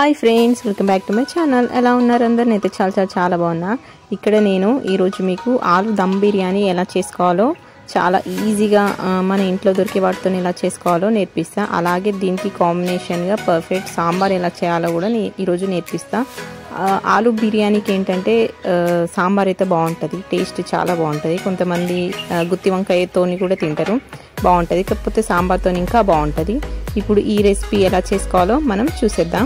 hi friends welcome back to my channel ఎలా ఉన్నారు అందరు నేనైతే చాలా చాలా చాలా బాగున్నా ఇక్కడ నేను ఈరోజు మీకు ఆలు దమ్ బిర్యానీ ఎలా చేసుకోవాలో చాలా ఈజీగా ఆ, మన ఇంట్లో దొరికే వాటితో ఎలా చేసుకోవాలో నేర్పిస్తా అలాగే దీనికి కాంబినేషన్గా పర్ఫెక్ట్ సాంబార్ ఎలా చేయాలో కూడా నే ఈరోజు నేర్పిస్తా ఆ, ఆలు బిర్యానీకి ఏంటంటే ఆ, సాంబార్ అయితే బాగుంటుంది టేస్ట్ చాలా బాగుంటుంది కొంతమంది ఆ, గుత్తి వంకాయతోని కూడా తింటారు బాగుంటుంది కాకపోతే సాంబార్తో ఇంకా బాగుంటుంది ఇప్పుడు ఈ రెసిపీ ఎలా చేసుకోవాలో మనం చూసేద్దాం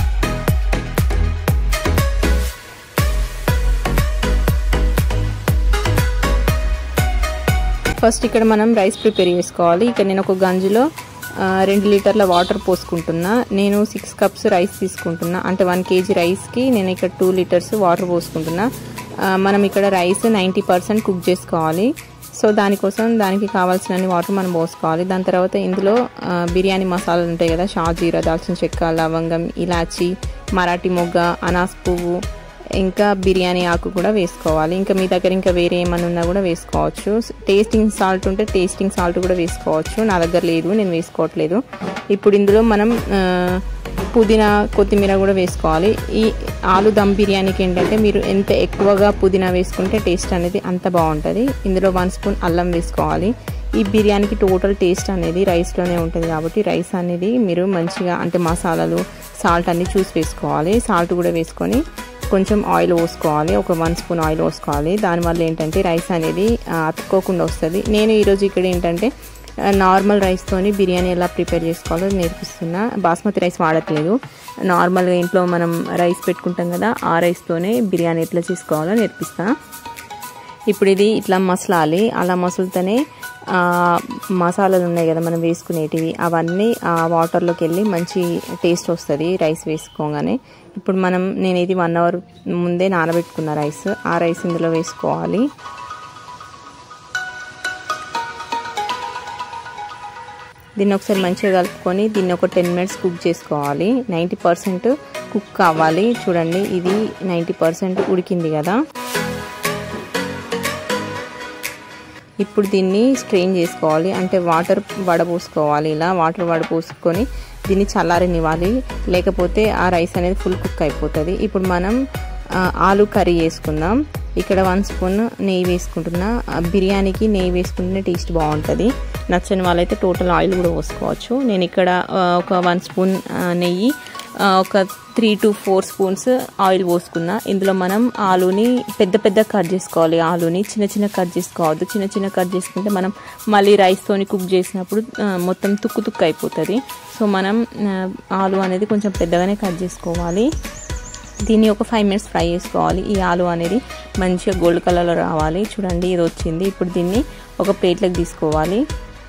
ఫస్ట్ ఇక్కడ మనం రైస్ ప్రిపేర్ చేసుకోవాలి ఇక్కడ నేను ఒక గంజులో ఆ, రెండు లీటర్ల వాటర్ పోసుకుంటున్నా నేను సిక్స్ కప్స్ రైస్ తీసుకుంటున్నా అంటే వన్ కేజీ రైస్కి నేను ఇక్కడ టూ లీటర్స్ వాటర్ పోసుకుంటున్నా ఆ, మనం ఇక్కడ రైస్ నైంటీ పర్సెంట్ కుక్ చేసుకోవాలి సో దానికోసం దానికి కావాల్సిన వాటర్ మనం పోసుకోవాలి దాని తర్వాత ఇందులో ఆ, బిర్యానీ మసాలాలు ఉంటాయి కదా షాజీరా దాల్చిన చెక్క లవంగం ఇలాచి మరాఠీ మొగ్గ అనాస్ పువ్వు ఇంకా బిర్యానీ ఆకు కూడా వేసుకోవాలి ఇంకా మీ దగ్గర ఇంకా వేరే ఏమైనా ఉన్నా కూడా వేసుకోవచ్చు టేస్టింగ్ సాల్ట్ ఉంటే టేస్టింగ్ సాల్ట్ కూడా వేసుకోవచ్చు నా దగ్గర లేదు నేను వేసుకోవట్లేదు ఇప్పుడు ఇందులో మనం ఆ, పుదీనా కొత్తిమీర కూడా వేసుకోవాలి ఈ ఆలు దమ్ బిర్యానీకి ఏంటంటే మీరు ఎంత ఎక్కువగా పుదీనా వేసుకుంటే టేస్ట్ అనేది అంత బాగుంటుంది ఇందులో వన్ స్పూన్ అల్లం వేసుకోవాలి ఈ బిర్యానీకి టోటల్ టేస్ట్ అనేది రైస్లోనే ఉంటుంది కాబట్టి రైస్ అనేది మీరు మంచిగా అంటే మసాలాలు సాల్ట్ అన్ని చూసి వేసుకోవాలి సాల్ట్ కూడా వేసుకొని కొంచెం ఆయిల్ పోసుకోవాలి ఒక వన్ స్పూన్ ఆయిల్ పోసుకోవాలి దానివల్ల ఏంటంటే రైస్ అనేది ఆ, అతుక్కోకుండా వస్తుంది నేను ఈరోజు ఇక్కడ ఏంటంటే ఆ, నార్మల్ రైస్తోని బిర్యానీ ఎలా ప్రిపేర్ చేసుకోవాలో నేర్పిస్తున్నా బాస్మతి రైస్ వాడట్లేదు నార్మల్గా ఇంట్లో మనం రైస్ పెట్టుకుంటాం కదా ఆ రైస్తోనే బిర్యానీ ఎట్లా చేసుకోవాలో నేర్పిస్తా ఇప్పుడు ఇది ఇట్లా మసలాలి అలా మసులుతూనే మసాలాలు ఉన్నాయి కదా మనం వేసుకునేటివి అవన్నీ ఆ వాటర్లోకి వెళ్ళి మంచి టేస్ట్ వస్తుంది రైస్ వేసుకోగానే ఇప్పుడు మనం నేను ఇది వన్ అవర్ ముందే నానబెట్టుకున్న రైస్ ఆ రైస్ ఇందులో వేసుకోవాలి దీన్ని ఒకసారి మంచిగా కలుపుకొని దీన్ని ఒక టెన్ మినిట్స్ కుక్ చేసుకోవాలి నైంటీ పర్సెంట్ కుక్ కావాలి చూడండి ఇది నైంటీ పర్సెంట్ ఉడికింది కదా ఇప్పుడు దీన్ని స్ట్రెయిన్ చేసుకోవాలి అంటే వాటర్ వడపోసుకోవాలి ఇలా వాటర్ వడపోసుకొని దీన్ని చల్లారనివ్వాలి లేకపోతే ఆ రైస్ అనేది ఫుల్ కుక్ అయిపోతుంది ఇప్పుడు మనం ఆలు కర్రీ వేసుకుందాం ఇక్కడ వన్ స్పూన్ నెయ్యి వేసుకుంటున్నా బిర్యానీకి నెయ్యి వేసుకుంటే టేస్ట్ బాగుంటుంది నచ్చని వాళ్ళైతే టోటల్ ఆయిల్ కూడా పోసుకోవచ్చు నేను ఇక్కడ ఒక వన్ స్పూన్ నెయ్యి ఒక three to four spoons oil పోసుకున్నా ఇందులో మనం ఆలుని పెద్ద పెద్ద కట్ చేసుకోవాలి ఆలుని చిన్న చిన్న కట్ చేసుకోవద్దు చిన్న చిన్న కట్ చేసుకుంటే మనం మళ్ళీ రైస్తోని కుక్ చేసినప్పుడు మొత్తం తుక్కు తుక్కు అయిపోతుంది సో మనం ఆలు అనేది కొంచెం పెద్దగానే కట్ చేసుకోవాలి దీన్ని ఒక ఫైవ్ మినిట్స్ ఫ్రై చేసుకోవాలి ఈ ఆలు అనేది మంచిగా గోల్డ్ కలర్లో రావాలి చూడండి ఇది వచ్చింది ఇప్పుడు దీన్ని ఒక ప్లేట్లోకి తీసుకోవాలి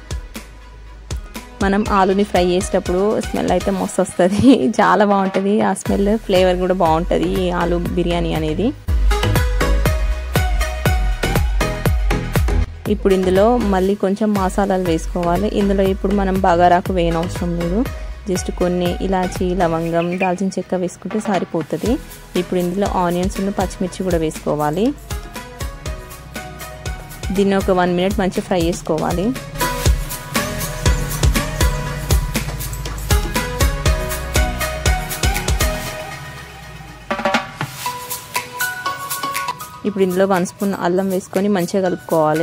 మనం ఆలుని ఫ్రై చేసేటప్పుడు స్మెల్ అయితే మస్తు వస్తుంది చాలా బాగుంటుంది ఆ స్మెల్ ఫ్లేవర్ కూడా బాగుంటుంది ఈ ఆలు బిర్యానీ అనేది ఇప్పుడు ఇందులో మళ్ళీ కొంచెం మసాలాలు వేసుకోవాలి ఇందులో ఇప్పుడు మనం బగారాకు వేయనవసరం లేదు జస్ట్ కొన్ని ఇలాచి లవంగం దాల్చిన చెక్క వేసుకుంటే సరిపోతుంది ఇప్పుడు ఇందులో ఆనియన్స్ పచ్చిమిర్చి కూడా వేసుకోవాలి దీన్ని ఒక వన్ మినిట్ మంచిగా ఫ్రై చేసుకోవాలి ఇప్పుడు ఇందులో వన్ స్పూన్ అల్లం వేసుకొని మంచిగా కలుపుకోవాలి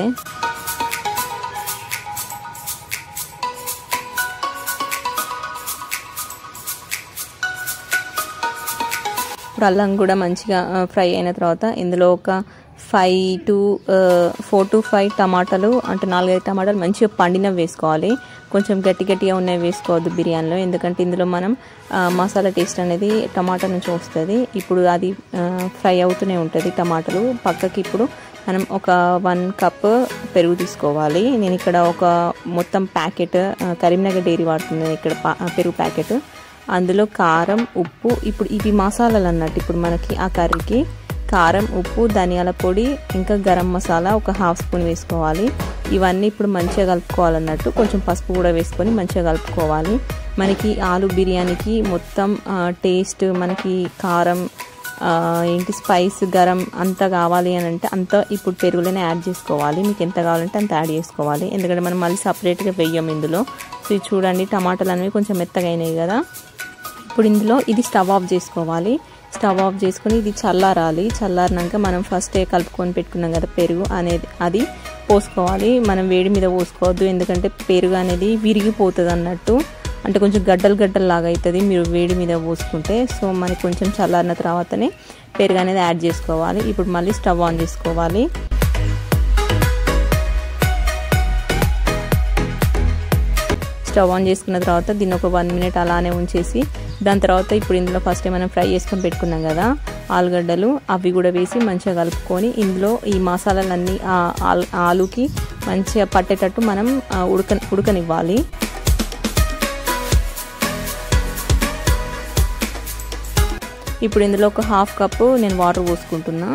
ఇప్పుడు అల్లం కూడా మంచిగా ఫ్రై అయిన తర్వాత ఇందులో ఒక five to four to five టమాటాలు అంటే నాలుగైదు టమాటాలు మంచిగా పండినవి వేసుకోవాలి కొంచెం గట్టి గట్టిగా ఉన్నవి వేసుకోవద్దు బిర్యానీలో ఎందుకంటే ఇందులో మనం మసాలా టేస్ట్ అనేది టమాటా నుంచి వస్తుంది ఇప్పుడు అది ఫ్రై అవుతూనే ఉంటుంది టమాటాలు పక్కకి ఇప్పుడు మనం ఒక వన్ కప్ పెరుగు తీసుకోవాలి నేను ఇక్కడ ఒక మొత్తం ప్యాకెట్ కరీంనగర్ డైరీ వాడుతుంది ఇక్కడ పెరుగు ప్యాకెట్ అందులో కారం ఉప్పు ఇప్పుడు ఇవి మసాలాలు అన్నట్టు ఇప్పుడు మనకి ఆ కర్రీకి కారం ఉప్పు ధనియాల పొడి ఇంకా గరం మసాలా ఒక హాఫ్ స్పూన్ వేసుకోవాలి ఇవన్నీ ఇప్పుడు మంచిగా కలుపుకోవాలన్నట్టు కొంచెం పసుపు కూడా వేసుకొని మంచిగా కలుపుకోవాలి మనకి ఆలు బిర్యానీకి మొత్తం టేస్ట్ మనకి కారం ఏంటి స్పైస్ గరం అంత కావాలి అని అంటే అంత ఇప్పుడు పెరుగులోనే యాడ్ చేసుకోవాలి మీకు ఎంత కావాలంటే అంత యాడ్ చేసుకోవాలి ఎందుకంటే మనం మళ్ళీ సపరేట్గా వెయ్యం ఇందులో సో ఇది చూడండి టమాటాలు అనేవి కొంచెం మెత్తగా అయినాయి కదా ఇప్పుడు ఇందులో ఇది స్టవ్ ఆఫ్ చేసుకోవాలి స్టవ్ ఆఫ్ చేసుకొని ఇది చల్లారాలి చల్లారినాక మనం ఫస్ట్ కలుపుకొని పెట్టుకున్నాం కదా పెరుగు అనేది అది పోసుకోవాలి మనం వేడి మీద పోసుకోవద్దు ఎందుకంటే పెరుగు అనేది విరిగిపోతుంది అన్నట్టు అంటే కొంచెం గడ్డలు గడ్డలు లాగా అవుతుంది మీరు వేడి మీద పోసుకుంటే సో మనకి కొంచెం చల్లారిన తర్వాతనే పెరుగు అనేది యాడ్ చేసుకోవాలి ఇప్పుడు మళ్ళీ స్టవ్ ఆన్ చేసుకోవాలి స్టవ్ ఆన్ చేసుకున్న తర్వాత దీన్ని ఒక వన్ మినిట్ అలానే ఉంచేసి దాని తర్వాత ఇప్పుడు ఇందులో ఫస్ట్ మనం ఫ్రై చేసుకొని పెట్టుకున్నాం కదా ఆలుగడ్డలు అవి కూడా వేసి మంచిగా కలుపుకొని ఇందులో ఈ మసాలాలన్నీ ఆలుకి మంచిగా పట్టేటట్టు మనం ఉడక ఉడకనివ్వాలి ఇప్పుడు ఇందులో ఒక హాఫ్ కప్పు నేను వాటర్ పోసుకుంటున్నా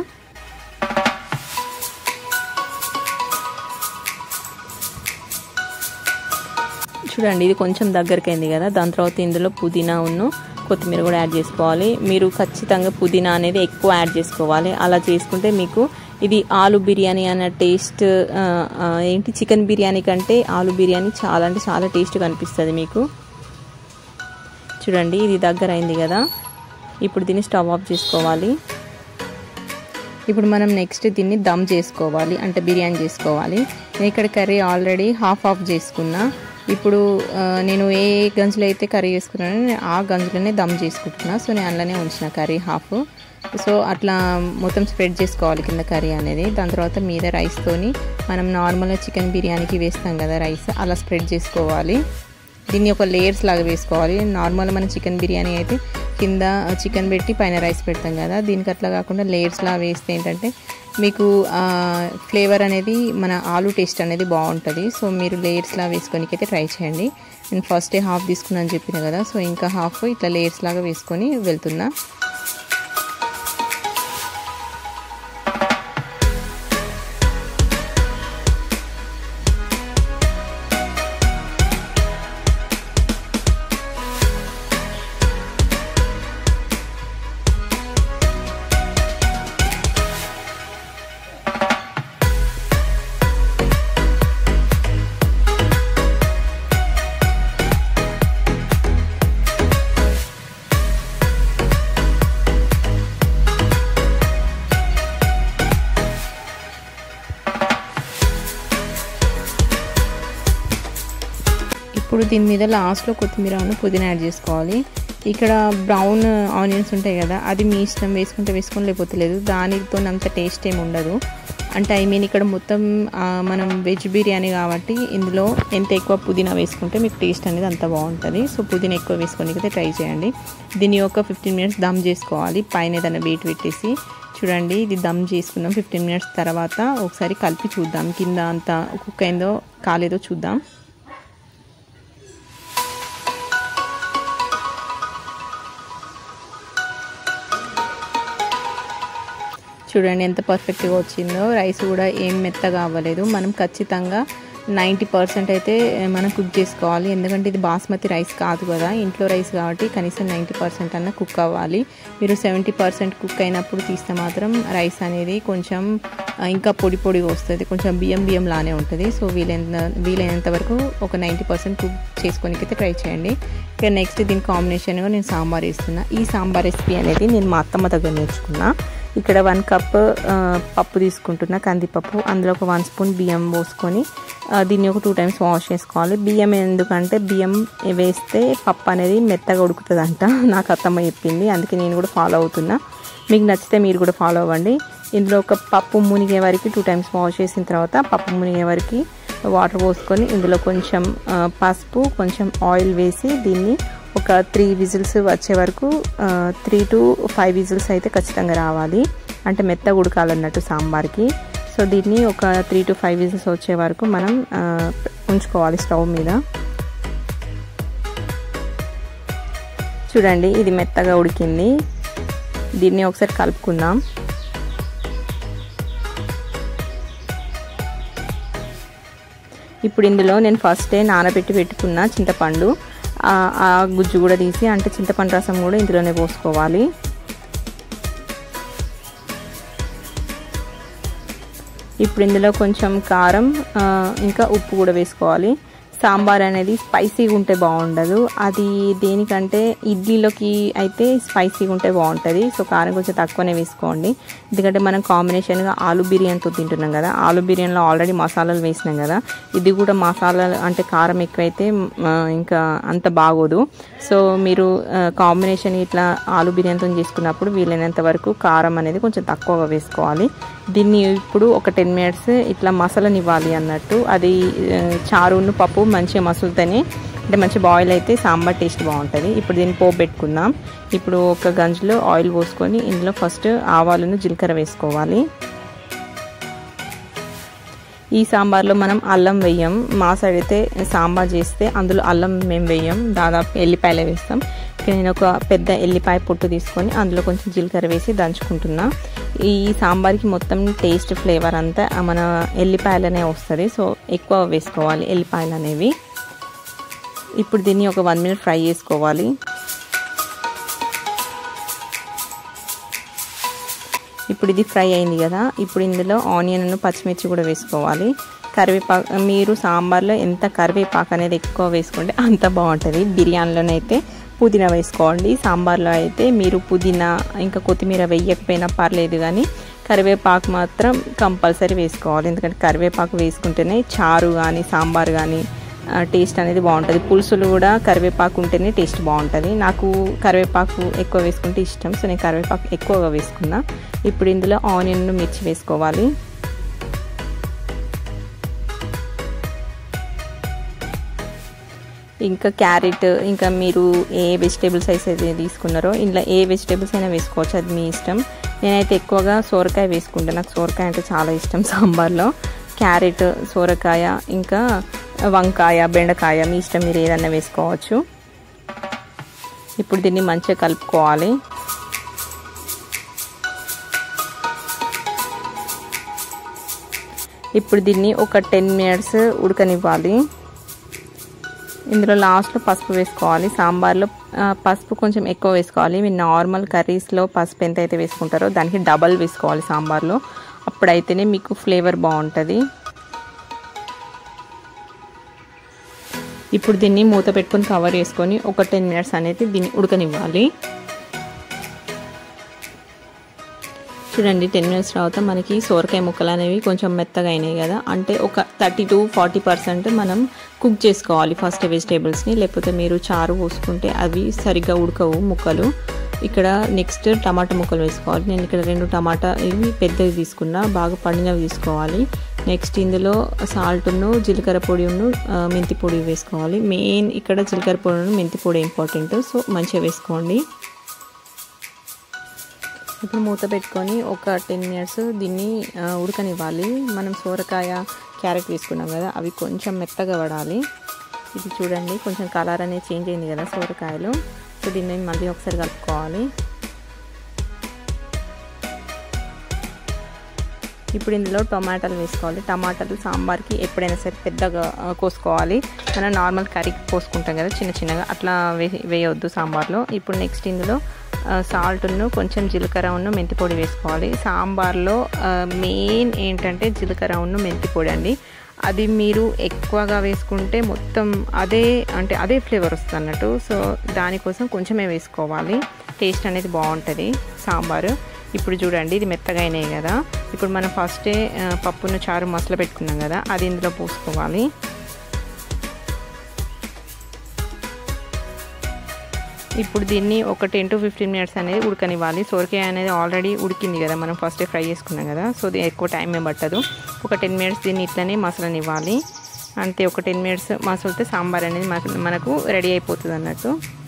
చూడండి ఇది కొంచెం దగ్గరికి అయింది కదా దాని తర్వాత ఇందులో పుదీనా ఉన్ను కొత్తిమీర కూడా యాడ్ చేసుకోవాలి మీరు ఖచ్చితంగా పుదీనా అనేది ఎక్కువ యాడ్ చేసుకోవాలి అలా చేసుకుంటే మీకు ఇది ఆలు బిర్యానీ అన్న టేస్ట్ ఏంటి చికెన్ బిర్యానీ కంటే ఆలు బిర్యానీ చాలా అంటే చాలా టేస్ట్గా అనిపిస్తుంది మీకు చూడండి ఇది దగ్గర అయింది కదా ఇప్పుడు దీన్ని స్టవ్ ఆఫ్ చేసుకోవాలి ఇప్పుడు మనం నెక్స్ట్ దీన్ని దమ్ చేసుకోవాలి అంటే బిర్యానీ చేసుకోవాలి నేను ఇక్కడ కర్రీ ఆల్రెడీ హాఫ్ ఆఫ్ చేసుకున్నా ఇప్పుడు నేను ఏ గంజులో అయితే కర్రీ చేసుకున్నానో ఆ గంజులోనే దమ్ చేసుకుంటున్నా సో నేను అందులోనే ఉంచిన కర్రీ హాఫ్ సో అట్లా మొత్తం స్ప్రెడ్ చేసుకోవాలి కింద కర్రీ అనేది దాని తర్వాత మీద రైస్తోని మనం నార్మల్గా చికెన్ బిర్యానీకి వేస్తాం కదా రైస్ అలా స్ప్రెడ్ చేసుకోవాలి దీన్ని ఒక లేయర్స్ లాగా వేసుకోవాలి నార్మల్ మన చికెన్ బిర్యానీ అయితే కింద చికెన్ పెట్టి పైన రైస్ పెడతాం కదా దీనికి అట్లా కాకుండా లేయర్స్ లాగా వేస్తే ఏంటంటే మీకు ఫ్లేవర్ అనేది మన ఆలు టేస్ట్ అనేది బాగుంటుంది సో మీరు లేయర్స్లా వేసుకోనికైతే ట్రై చేయండి నేను ఫస్ట్ డే హాఫ్ తీసుకున్నాను చెప్పిన కదా సో ఇంకా హాఫ్ ఇట్లా లేయర్స్ లాగా వేసుకొని వెళ్తున్నా ఇప్పుడు దీని మీద లాస్ట్లో కొత్తిమీర పుదీనా యాడ్ చేసుకోవాలి ఇక్కడ బ్రౌన్ ఆనియన్స్ ఉంటాయి కదా అది మీ ఇష్టం వేసుకుంటే వేసుకొని లేకపోతే లేదు దానితో అంత టేస్ట్ ఏమి ఉండదు అంటే ఐ మీన్ ఇక్కడ మొత్తం మనం వెజ్ బిర్యానీ కాబట్టి ఇందులో ఎంత ఎక్కువ పుదీనా వేసుకుంటే మీకు టేస్ట్ అనేది అంత బాగుంటుంది సో పుదీనా ఎక్కువ వేసుకొని అయితే ట్రై చేయండి దీన్ని ఒక ఫిఫ్టీన్ మినిట్స్ దమ్ చేసుకోవాలి పైన ఏదైనా వెయిట్ పెట్టేసి చూడండి ఇది దమ్ చేసుకుందాం ఫిఫ్టీన్ మినిట్స్ తర్వాత ఒకసారి కలిపి చూద్దాం కింద అంతా కుక్ అయిందో కాలేదో చూద్దాం చూడండి ఎంత పర్ఫెక్ట్గా వచ్చిందో రైస్ కూడా ఏం మెత్తగా అవ్వలేదు మనం ఖచ్చితంగా నైంటీ పర్సెంట్ అయితే మనం కుక్ చేసుకోవాలి ఎందుకంటే ఇది బాస్మతి రైస్ కాదు కదా ఇంట్లో రైస్ కాబట్టి కనీసం నైంటీ పర్సెంట్ అన్న కుక్ అవ్వాలి మీరు సెవెంటీ పర్సెంట్ కుక్ అయినప్పుడు తీస్తే మాత్రం రైస్ అనేది కొంచెం ఇంకా పొడి పొడిగా వస్తుంది కొంచెం బియ్యం బియ్యం లానే ఉంటుంది సో వీలైన వీలైనంత వరకు ఒక నైంటీ పర్సెంట్ కుక్ చేసుకోనికైతే ట్రై చేయండి ఇక నెక్స్ట్ దీని కాంబినేషన్గా నేను సాంబార్ వేస్తున్నా ఈ సాంబార్ రెసిపీ అనేది నేను మా అత్తమ్మ దగ్గర నేర్చుకున్నా ఇక్కడ వన్ కప్ పప్పు తీసుకుంటున్నా కందిపప్పు అందులో ఒక వన్ స్పూన్ బియ్యం పోసుకొని దీన్ని ఒక టూ టైమ్స్ వాష్ చేసుకోవాలి బియ్యం ఎందుకంటే బియ్యం వేస్తే పప్పు అనేది మెత్తగా ఉడుకుతుందంట నాకు అత్తమ్మ చెప్పింది అందుకే నేను కూడా ఫాలో అవుతున్నా మీకు నచ్చితే మీరు కూడా ఫాలో అవ్వండి ఇందులో ఒక పప్పు మునిగే వరకు టూ టైమ్స్ వాష్ చేసిన తర్వాత పప్పు మునిగే వరకు వాటర్ పోసుకొని ఇందులో కొంచెం పసుపు కొంచెం ఆయిల్ వేసి దీన్ని ఒక త్రీ విజిల్స్ వచ్చే వరకు త్రీ టు ఫైవ్ విజిల్స్ అయితే ఖచ్చితంగా రావాలి అంటే మెత్తగా ఉడకాలన్నట్టు సాంబార్కి సో దీన్ని ఒక త్రీ టు ఫైవ్ విజిల్స్ వచ్చే వరకు మనం ఉంచుకోవాలి స్టవ్ మీద చూడండి ఇది మెత్తగా ఉడికింది దీన్ని ఒకసారి కలుపుకుందాం ఇప్పుడు ఇందులో నేను ఫస్టే నానబెట్టి పెట్టుకున్న చింతపండు ఆ గుజ్జు కూడా తీసి అంటే చింతపండు రసం కూడా ఇందులోనే పోసుకోవాలి ఇప్పుడు ఇందులో కొంచెం కారం ఇంకా ఉప్పు కూడా వేసుకోవాలి సాంబార్ అనేది స్పైసీగా ఉంటే బాగుండదు అది దేనికంటే ఇడ్లీలోకి అయితే స్పైసీగా ఉంటే బాగుంటుంది సో కారం కొంచెం తక్కువనే వేసుకోండి ఎందుకంటే మనం కాంబినేషన్గా ఆలు బిర్యానీతో తింటున్నాం కదా ఆలు బిర్యానీలో ఆల్రెడీ మసాలాలు వేసినాం కదా ఇది కూడా మసాలాలు అంటే కారం ఎక్కువైతే ఇంకా అంత బాగోదు సో మీరు కాంబినేషన్ ఇట్లా ఆలు బిర్యానీతో చేసుకున్నప్పుడు వీలైనంత వరకు కారం అనేది కొంచెం తక్కువగా వేసుకోవాలి దీన్ని ఇప్పుడు ఒక టెన్ మినిట్స్ ఇట్లా మసాలానివ్వాలి అన్నట్టు అది చారును పప్పు మంచిగా మసులుతేనే అంటే మంచి బాయిల్ అయితే సాంబార్ టేస్ట్ బాగుంటుంది ఇప్పుడు దీన్ని పోపు పెట్టుకుందాం ఇప్పుడు ఒక గంజులో ఆయిల్ పోసుకొని ఇందులో ఫస్ట్ ఆవాలను జీలకర్ర వేసుకోవాలి ఈ సాంబార్లో మనం అల్లం వేయం మా సైడ్ అయితే సాంబార్ చేస్తే అందులో అల్లం మేము వేయం దాదాపు ఎల్లిపాయలే వేస్తాం ఇక్కడ నేను ఒక పెద్ద ఎల్లిపాయ పొట్టు తీసుకొని అందులో కొంచెం జీలకర్ర వేసి దంచుకుంటున్నా ఈ సాంబార్కి మొత్తం టేస్ట్ ఫ్లేవర్ అంతా మన ఎల్లిపాయలనే వస్తుంది సో ఎక్కువ వేసుకోవాలి ఎల్లిపాయలు అనేవి ఇప్పుడు దీన్ని ఒక వన్ మినిట్ ఫ్రై చేసుకోవాలి ఇప్పుడు ఇది ఫ్రై అయింది కదా ఇప్పుడు ఇందులో ఆనియన్ పచ్చిమిర్చి కూడా వేసుకోవాలి కరివేపాకు మీరు సాంబార్లో ఎంత కరివేపాకు అనేది ఎక్కువ వేసుకుంటే అంత బాగుంటుంది బిర్యానీలోనైతే పుదీనా వేసుకోండి సాంబార్లో అయితే మీరు పుదీనా ఇంకా కొత్తిమీర వేయకపోయినా పర్లేదు కానీ కరివేపాకు మాత్రం కంపల్సరీ వేసుకోవాలి ఎందుకంటే కరివేపాకు వేసుకుంటేనే చారు కానీ సాంబార్ కానీ టేస్ట్ అనేది బాగుంటుంది పులుసులు కూడా కరివేపాకు ఉంటేనే టేస్ట్ బాగుంటుంది నాకు కరివేపాకు ఎక్కువ వేసుకుంటే ఇష్టం సో నేను కరివేపాకు ఎక్కువగా వేసుకున్నా ఇప్పుడు ఇందులో ఆనియన్ మిర్చి వేసుకోవాలి ఇంకా క్యారెట్ ఇంకా మీరు ఏ వెజిటేబుల్స్ అయితే తీసుకున్నారో ఇంట్లో ఏ వెజిటేబుల్స్ అయినా వేసుకోవచ్చు అది మీ ఇష్టం నేనైతే ఎక్కువగా సోరకాయ వేసుకుంటాను నాకు సోరకాయ అంటే చాలా ఇష్టం సాంబార్లో క్యారెట్ సోరకాయ ఇంకా వంకాయ బెండకాయ మీ ఇష్టం మీరు ఏదన్నా వేసుకోవచ్చు ఇప్పుడు దీన్ని మంచిగా కలుపుకోవాలి ఇప్పుడు దీన్ని ఒక టెన్ మినిట్స్ ఉడకనివ్వాలి ఇందులో లాస్ట్లో పసుపు వేసుకోవాలి సాంబార్లో పసుపు కొంచెం ఎక్కువ వేసుకోవాలి మీరు నార్మల్ కర్రీస్లో పసుపు ఎంత అయితే వేసుకుంటారో దానికి డబల్ వేసుకోవాలి సాంబార్లో అప్పుడైతేనే మీకు ఫ్లేవర్ బాగుంటుంది ఇప్పుడు దీన్ని మూత పెట్టుకొని కవర్ చేసుకొని ఒక టెన్ మినిట్స్ అనేది దీన్ని ఉడకనివ్వాలి చూడండి టెన్ మినిట్స్ తర్వాత మనకి సోరకాయ ముక్కలు అనేవి కొంచెం మెత్తగా అయినాయి కదా అంటే ఒక థర్టీ టు ఫార్టీ పర్సెంట్ మనం కుక్ చేసుకోవాలి ఫస్ట్ వెజిటేబుల్స్ని లేకపోతే మీరు చారు పోసుకుంటే అవి సరిగ్గా ఉడకవు ముక్కలు ఇక్కడ నెక్స్ట్ టమాటా ముక్కలు వేసుకోవాలి నేను ఇక్కడ రెండు టమాటా ఇవి పెద్దవి తీసుకున్నా బాగా పండినవి తీసుకోవాలి నెక్స్ట్ ఇందులో సాల్ట్ను జీలకర్ర పొడిను మెంతి పొడి వేసుకోవాలి మెయిన్ ఇక్కడ జీలకర్ర పొడిను మెంతి పొడి ఇంపార్టెంట్ సో మంచిగా వేసుకోండి ఇప్పుడు మూత పెట్టుకొని ఒక టెన్ మినిట్స్ దీన్ని ఉడకనివ్వాలి మనం సోరకాయ క్యారెట్ వేసుకున్నాం కదా అవి కొంచెం మెత్తగా పడాలి ఇది చూడండి కొంచెం కలర్ అనేది చేంజ్ అయింది కదా సోరకాయలు సో దీన్ని మళ్ళీ ఒకసారి కలుపుకోవాలి ఇప్పుడు ఇందులో టమాటాలు వేసుకోవాలి టమాటాలు సాంబార్కి ఎప్పుడైనా సరే పెద్దగా కోసుకోవాలి మనం నార్మల్ కర్రీకి పోసుకుంటాం కదా చిన్న చిన్నగా అట్లా వే వేయవద్దు సాంబార్లో ఇప్పుడు నెక్స్ట్ ఇందులో సాల్ట్ను కొంచెం జీలకర్ర ఉన్న మెంతి పొడి వేసుకోవాలి సాంబార్లో మెయిన్ ఏంటంటే జీలకర్ర ఉన్న మెంతి పొడి అండి అది మీరు ఎక్కువగా వేసుకుంటే మొత్తం అదే అంటే అదే ఫ్లేవర్ వస్తుంది అన్నట్టు సో దానికోసం కొంచెమే వేసుకోవాలి టేస్ట్ అనేది బాగుంటుంది సాంబారు ఇప్పుడు చూడండి ఇది మెత్తగా అయినాయి కదా ఇప్పుడు మనం ఫస్టే పప్పును చారు మసలు పెట్టుకున్నాం కదా అది ఇందులో పోసుకోవాలి ఇప్పుడు దీన్ని ఒక టెన్ టు ఫిఫ్టీన్ మినిట్స్ అనేది ఉడకనివ్వాలి సోరకాయ అనేది ఆల్రెడీ ఉడికింది కదా మనం ఫస్టే ఫ్రై చేసుకున్నాం కదా సో ఇది ఎక్కువ టైం ఏం పట్టదు ఒక టెన్ మినిట్స్ దీన్ని ఇట్లనే మసలనివ్వాలి అంతే ఒక టెన్ మినిట్స్ మసలితే సాంబార్ అనేది మనకు రెడీ అయిపోతుంది అన్నట్టు